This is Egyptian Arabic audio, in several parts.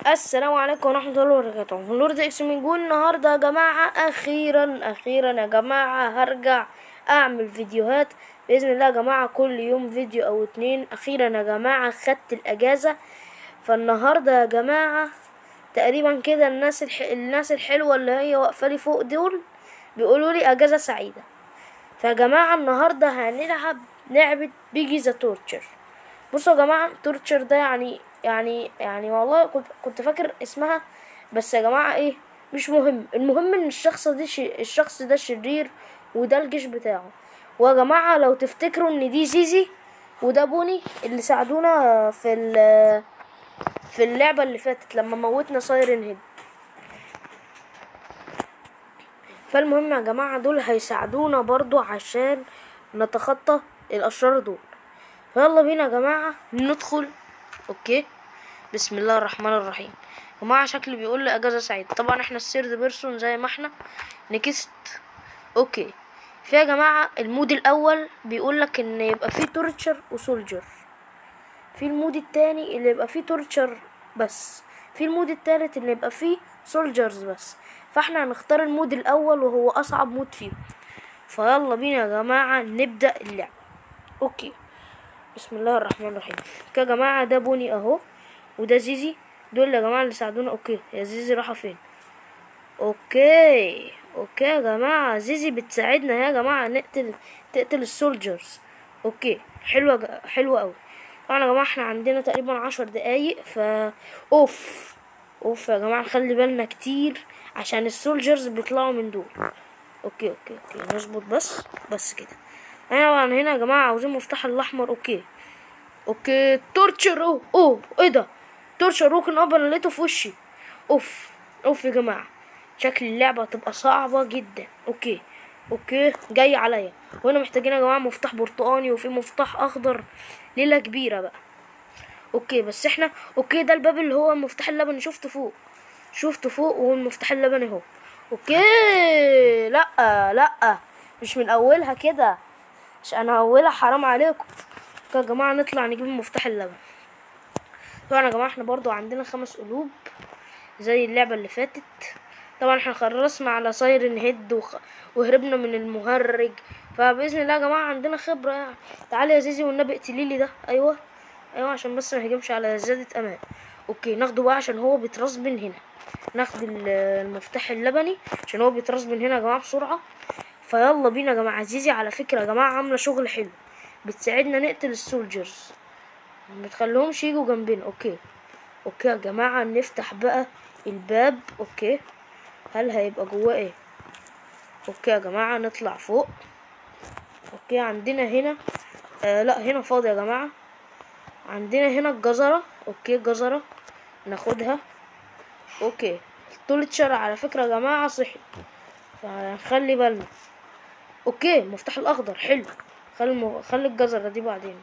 السلام عليكم ورحمة الله وبركاته في نور اكس بنقول النهاردة يا جماعة أخيرا أخيرا يا جماعة هرجع أعمل فيديوهات بإذن الله يا جماعة كل يوم فيديو أو اتنين أخيرا يا جماعة خدت الأجازة فالنهاردة يا جماعة تقريبا كده الناس الح... الناس الحلوة اللي هي واقفة لي فوق دول بيقولوا لي أجازة سعيدة فيا جماعة النهاردة هنلعب لعبة بيجي ذا تورتشر بصوا يا جماعة تورتشر ده يعني يعني يعني والله كنت كنت فاكر اسمها بس يا جماعة ايه مش مهم المهم ان الشخص دي ش... الشخص ده شرير وده الجيش بتاعه ويا جماعة لو تفتكروا ان دي زيزي وده بوني اللي ساعدونا في ال... في اللعبة اللي فاتت لما موتنا سايرن هيد فالمهم يا جماعة دول هيساعدونا برضو عشان نتخطى الأشرار دول فيلا بينا يا جماعة ندخل اوكي بسم الله الرحمن الرحيم يا جماعة شكل بيقول لي اجازة سعيدة طبعا احنا السيرد بيرسون زي ما احنا نكست اوكي في يا جماعة المود الاول بيقول لك ان يبقى فيه تورتشر وسولجر في المود التاني اللي يبقى فيه تورتشر بس في المود التالت اللي يبقى فيه سولجرز بس فاحنا هنختار المود الاول وهو اصعب مود فيهم فيلا بينا يا جماعة نبدأ اللعبة اوكي بسم الله الرحمن الرحيم يا جماعة ده بوني اهو وده زيزي دول يا جماعة اللي ساعدونا اوكي يا زيزي راحة فين اوكي اوكي يا جماعة زيزي بتساعدنا يا جماعة نقتل تقتل السولجرز اوكي حلوة ج- حلوة اوي طبعا يا جماعة احنا عندنا تقريبا عشر دقايق فا اوف اوف يا جماعة نخلي بالنا كتير عشان السولجرز بيطلعوا من دول اوكي اوكي اوكي نظبط بس بس كده انا طبعا هنا يا جماعة عاوزين مفتاح الاحمر اوكي اوكي تورتشر اوه اوه ايه ده تورتشر روكن اب انا لقيته في وشي اوف اوف يا جماعة شكل اللعبة هتبقى صعبة جدا اوكي اوكي جاي عليا وهنا محتاجين يا جماعة مفتاح برتقاني وفي مفتاح اخضر ليلة كبيرة بقى اوكي بس احنا اوكي ده الباب اللي هو المفتاح اللبني شفته فوق شفته فوق والمفتاح اللبني اهو اوكي لا لا مش من اولها كده عشان اولها حرام عليكم يا جماعه نطلع نجيب المفتاح اللبن طبعا يا جماعه احنا برضو عندنا خمس قلوب زي اللعبه اللي فاتت طبعا احنا خلصنا على سايرن هيد وخ... وهربنا من المهرج فباذن الله يا جماعه عندنا خبره يعني تعالي يا زيزي والنبي اقتلي لي ده ايوه ايوه عشان بس ما يهجمش على زيادة امان اوكي ناخده بقى عشان هو بيترص من هنا ناخد ال- المفتاح اللبني عشان هو بيترص من هنا يا جماعه بسرعه فيلا بينا يا جماعه زيزي على فكره يا جماعه عامله شغل حلو بتساعدنا نقتل السولجرز ما بتخليهمش يجوا جنبنا اوكي اوكي يا جماعه نفتح بقى الباب اوكي هل هيبقى جواه ايه اوكي يا جماعه نطلع فوق اوكي عندنا هنا آه لا هنا فاضي يا جماعه عندنا هنا الجزرة اوكي جزرة ناخدها اوكي التولتشر على فكرة يا جماعة صحي فنخلي بالنا اوكي المفتاح الاخضر حلو خلي الم... خلي الجزرة دي بعدين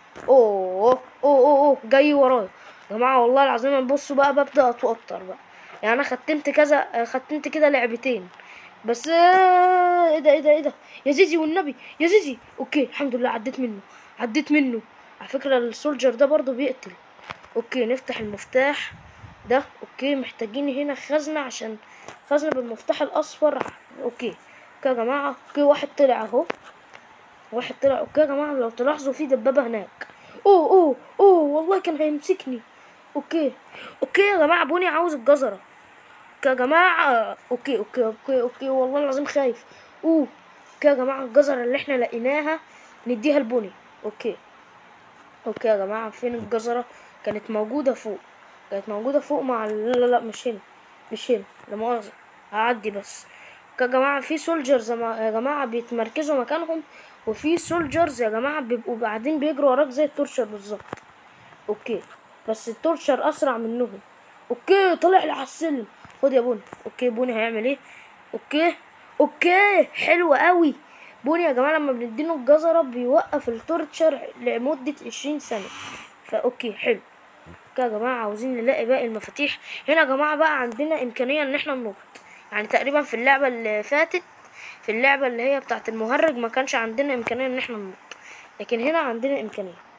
اوه اوه اوه اوه جاي ورايا يا جماعة والله العظيم انا بصوا بقى ببدأ اتوتر بقى يعني انا ختمت كذا ختمت كده لعبتين بس آه، ايه ده ايه ده ايه ده يا زيزي والنبي يا زيزي اوكي الحمد لله عديت منه عديت منه على فكرة السولجر ده برضو بيقتل اوكي نفتح المفتاح ده اوكي محتاجين هنا خزنة عشان خزنة بالمفتاح الاصفر اوكي اوكي يا جماعة اوكي واحد طلع اهو واحد طلع اوكي يا جماعة لو تلاحظوا في دبابة هناك اوه اوه اوه والله كان هيمسكني اوكي اوكي يا جماعة بوني عاوز الجزرة اوكي يا جماعة اوكي اوكي اوكي اوكي والله العظيم خايف اوه اوكي يا جماعة الجزرة اللي احنا لقيناها نديها لبوني اوكي اوكي يا جماعة فين الجزرة كانت موجودة فوق كانت موجودة فوق مع ال- لا لا لا مش هنا مش هنا لا مؤاخذة هعدي بس اوكي يا جماعة في سولجرز يا جماعة بيتمركزوا مكانهم وفي سولجرز يا جماعة بيبقوا قاعدين بيجروا وراك زي التورشر بالظبط اوكي بس التورشر اسرع منهم اوكي طلع لي على السلم خد يا بوني اوكي بوني هيعمل ايه اوكي اوكي حلو قوي بوني يا جماعه لما بنديله الجزره بيوقف التورتشر لمده 20 ثانيه فاوكي حلو اوكي يا جماعه عاوزين نلاقي باقي المفاتيح هنا يا جماعه بقى عندنا امكانيه ان احنا ننط يعني تقريبا في اللعبه اللي فاتت في اللعبه اللي هي بتاعه المهرج ما كانش عندنا امكانيه ان احنا ننط لكن هنا عندنا امكانيه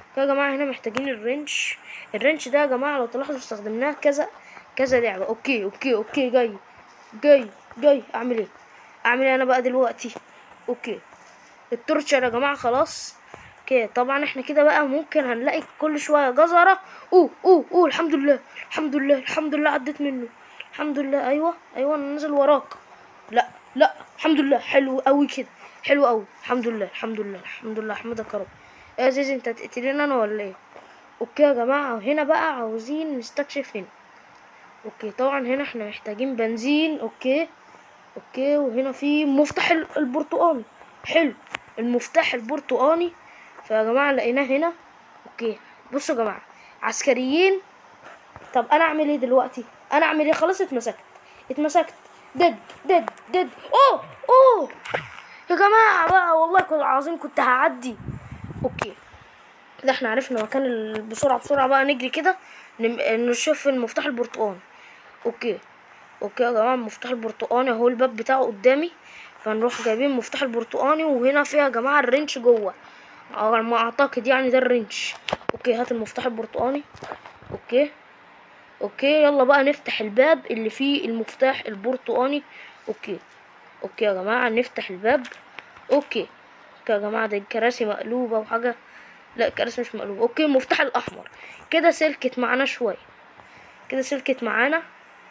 يا جماعة هنا محتاجين الرنش الرنش ده يا جماعة لو تلاحظوا استخدمناه كذا كذا لعبة اوكي اوكي اوكي جاي جاي جاي اعمل ايه اعمل ايه انا بقى دلوقتي اوكي التورتشر يا جماعة خلاص اوكي طبعا احنا كده بقى ممكن هنلاقي كل شوية جزرة اوه اوه اوه الحمد لله الحمد لله الحمد لله عديت منه الحمد لله ايوه ايوه انا نازل وراك لا لا الحمد لله حلو قوي كده حلو قوي الحمد لله الحمد لله الحمد لله احمدك يا رب يا زيزي انت هتقتلني انا ولا ايه اوكي يا جماعه هنا بقى عاوزين نستكشف هنا اوكي طبعا هنا احنا محتاجين بنزين اوكي اوكي وهنا في مفتاح ال- البرتقاني حلو المفتاح البرتقاني فيا جماعه لقيناه هنا اوكي بصوا يا جماعه عسكريين طب انا اعمل ايه دلوقتي انا اعمل ايه خلاص اتمسكت اتمسكت دد دد دد اوه اوه يا جماعه بقى والله كنت العظيم كنت هعدي اوكي كده احنا عرفنا مكان ال- بسرعه بسرعه بقى نجري كده نم- نشوف المفتاح البرتقاني اوكي اوكي يا جماعه المفتاح البرتقاني اهو الباب بتاعه قدامي فنروح جايبين المفتاح البرتقاني وهنا فيها يا جماعه الرنش جوه على ما اعتقد يعني ده الرنش اوكي هات المفتاح البرتقاني اوكي اوكي يلا بقى نفتح الباب اللي فيه المفتاح البرتقاني اوكي اوكي يا جماعه نفتح الباب اوكي اوكي يا جماعه ده الكراسي مقلوبه وحاجه لا الكراسي مش مقلوبه اوكي المفتاح الاحمر كده سلكت معانا شويه كده سلكت معانا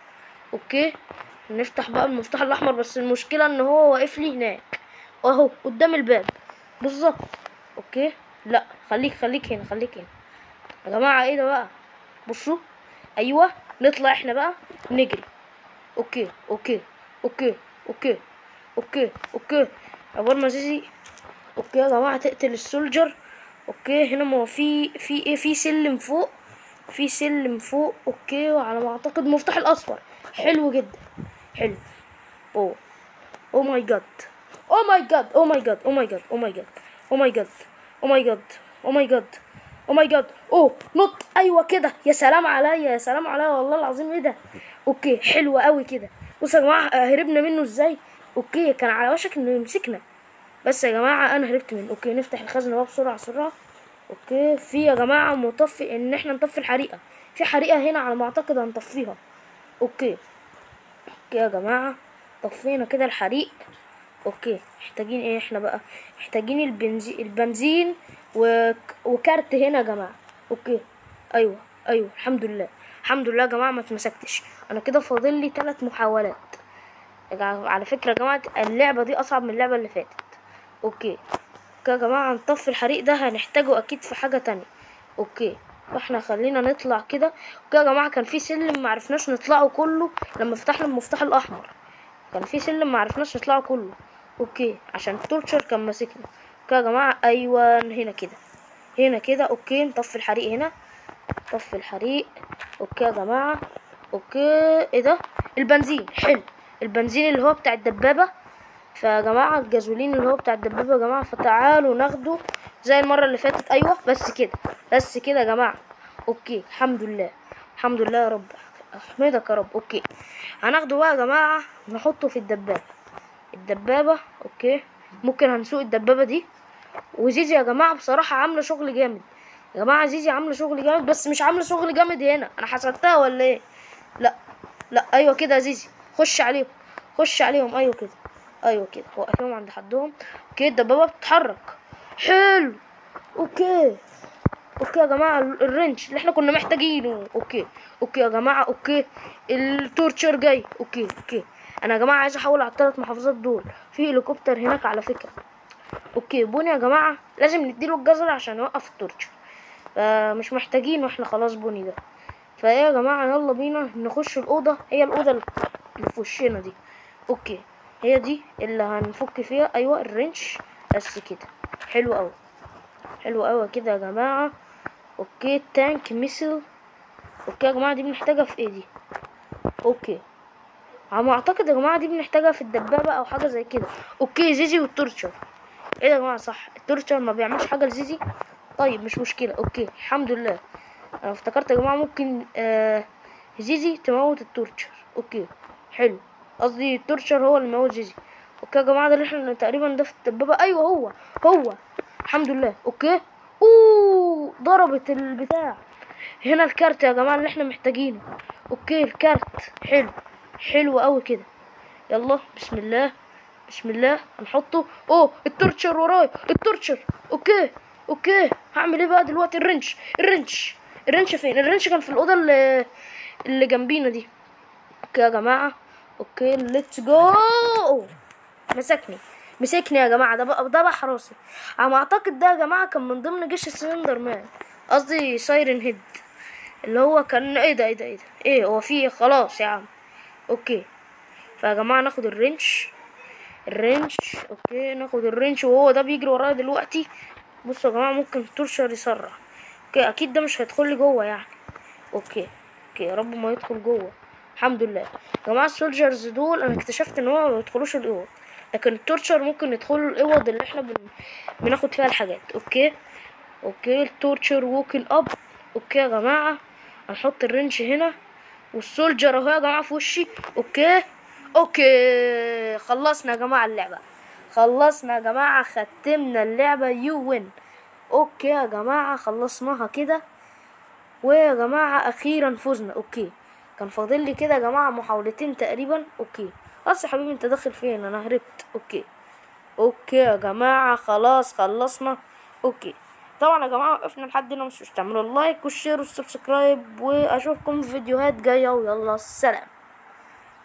اوكي نفتح بقى المفتاح الاحمر بس المشكله ان هو واقف لي هناك اهو قدام الباب بالظبط اوكي لا خليك خليك هنا خليك هنا يا جماعه ايه ده بقى بصوا ايوه نطلع احنا بقى نجري اوكي اوكي اوكي اوكي اوكي اوكي عقبال ما زيزي اوكي يا جماعه تقتل السولجر اوكي هنا ما هو في في ايه في سلم فوق في سلم فوق اوكي وعلى ما اعتقد مفتاح الاصفر حلو جدا حلو اوه او ماي جاد او ماي جاد او ماي جاد او ماي جاد او ماي جاد او ماي جاد او ماي جاد او ماي جاد او ماي جاد اوه نط ايوه كده يا سلام عليا يا سلام عليا والله العظيم ايه ده اوكي حلو قوي كده بصوا يا جماعه آه، هربنا منه ازاي اوكي كان على وشك انه يمسكنا بس يا جماعه انا هربت منه اوكي نفتح الخزنه بقى بسرعه بسرعه اوكي في يا جماعه مطفي ان احنا نطفي الحريقه في حريقه هنا على ما اعتقد هنطفيها اوكي اوكي يا جماعه طفينا كده الحريق اوكي محتاجين ايه احنا بقى محتاجين البنزين البنزين و... وكارت هنا يا جماعه اوكي ايوه ايوه الحمد لله الحمد لله يا جماعه ما اتمسكتش انا كده فاضل لي ثلاث محاولات يا جماعة- على فكره يا جماعه اللعبه دي اصعب من اللعبه اللي فاتت اوكي اوكي يا جماعه نطفي الحريق ده هنحتاجه اكيد في حاجه تانية اوكي فاحنا خلينا نطلع كده اوكي يا جماعه كان في سلم معرفناش نطلعه كله لما فتحنا المفتاح الاحمر كان في سلم معرفناش نطلعه كله اوكي عشان التورتشر كان ماسكنا اوكي يا جماعه ايوه هنا كده هنا كده اوكي نطفي الحريق هنا طفي الحريق اوكي يا جماعه اوكي ايه ده البنزين حلو البنزين اللي هو بتاع الدبابه فيا جماعه الجازولين اللي هو بتاع الدبابه يا جماعه فتعالوا ناخده زي المره اللي فاتت ايوه بس كده بس كده يا جماعه اوكي الحمد لله الحمد لله يا رب احمدك يا رب اوكي هناخده بقى يا جماعه نحطه في الدبابه الدبابه اوكي ممكن هنسوق الدبابه دي وزيزي يا جماعه بصراحه عامله شغل جامد يا جماعه زيزي عامله شغل جامد بس مش عامله شغل جامد هنا انا حسدتها ولا ايه لا لا ايوه كده يا زيزي خش عليهم خش عليهم ايوه كده ايوه كده وقفهم عند حدهم اوكي الدبابه بتتحرك حلو اوكي اوكي يا جماعه الرنش اللي احنا كنا محتاجينه اوكي اوكي يا جماعه اوكي التورتشر جاي اوكي اوكي انا يا جماعه عايز احول على الثلاث محافظات دول في هليكوبتر هناك على فكره اوكي بوني يا جماعه لازم نديله الجزر عشان يوقف التورتشر فمش محتاجين واحنا خلاص بوني ده فايه يا جماعه يلا بينا نخش الاوضه هي الاوضه اللي في وشنا دي اوكي هي دي اللي هنفك فيها ايوه الرنش بس كده حلو قوي حلو قوي كده يا جماعه اوكي تانك ميسل اوكي يا جماعه دي بنحتاجها في ايه دي اوكي على ما اعتقد يا جماعه دي بنحتاجها في الدبابه او حاجه زي كده اوكي زيزي والتورتشر ايه ده يا جماعه صح التورتشر ما بيعملش حاجه لزيزي طيب مش مشكله اوكي الحمد لله انا افتكرت يا جماعه ممكن آه زيزي تموت التورتشر اوكي حلو قصدي التورتشر هو اللي موت زيزي اوكي يا جماعه ده اللي احنا تقريبا ده في الدبابه ايوه هو هو الحمد لله اوكي اوه ضربت البتاع هنا الكارت يا جماعة اللي احنا محتاجينه اوكي الكارت حلو حلو قوي كده يلا بسم الله بسم الله هنحطه اوه التورتشر ورايا التورتشر اوكي اوكي هعمل ايه بقى دلوقتي الرنش الرنش الرنش فين الرنش كان في الاوضه اللي اللي جنبينا دي اوكي يا جماعه اوكي ليتس جو مسكني مسكني يا جماعه ده بقى ده بقى راسي على ما اعتقد ده يا جماعه كان من ضمن جيش السلندر مان قصدي سايرن هيد اللي هو كان ايه ده ايه ده ايه ده ايه هو فيه خلاص يا عم اوكي فيا جماعه ناخد الرنش الرنش اوكي ناخد الرنش وهو ده بيجري ورايا دلوقتي بصوا يا جماعه ممكن التورشر يسرع اوكي اكيد ده مش هيدخل لي جوه يعني اوكي اوكي يا رب ما يدخل جوه الحمد لله يا جماعه السولجرز دول انا اكتشفت ان هو ما يدخلوش الاوض لكن التورشر ممكن يدخلوا الاوض اللي احنا بن... بناخد فيها الحاجات اوكي اوكي التورشر ووكن اب اوكي يا جماعه هنحط الرنش هنا والسولجر اهو يا جماعه في وشي اوكي اوكي خلصنا يا جماعه اللعبه خلصنا يا جماعه ختمنا اللعبه يو وين اوكي يا جماعه خلصناها كده ويا جماعه اخيرا فزنا اوكي كان فاضل لي كده يا جماعه محاولتين تقريبا اوكي خلاص يا حبيبي انت داخل فين انا هربت اوكي اوكي يا جماعه خلاص خلصنا اوكي طبعا يا جماعه وقفنا لحد هنا مش تعملوا اللايك والشير والسبسكرايب واشوفكم في فيديوهات جايه ويلا سلام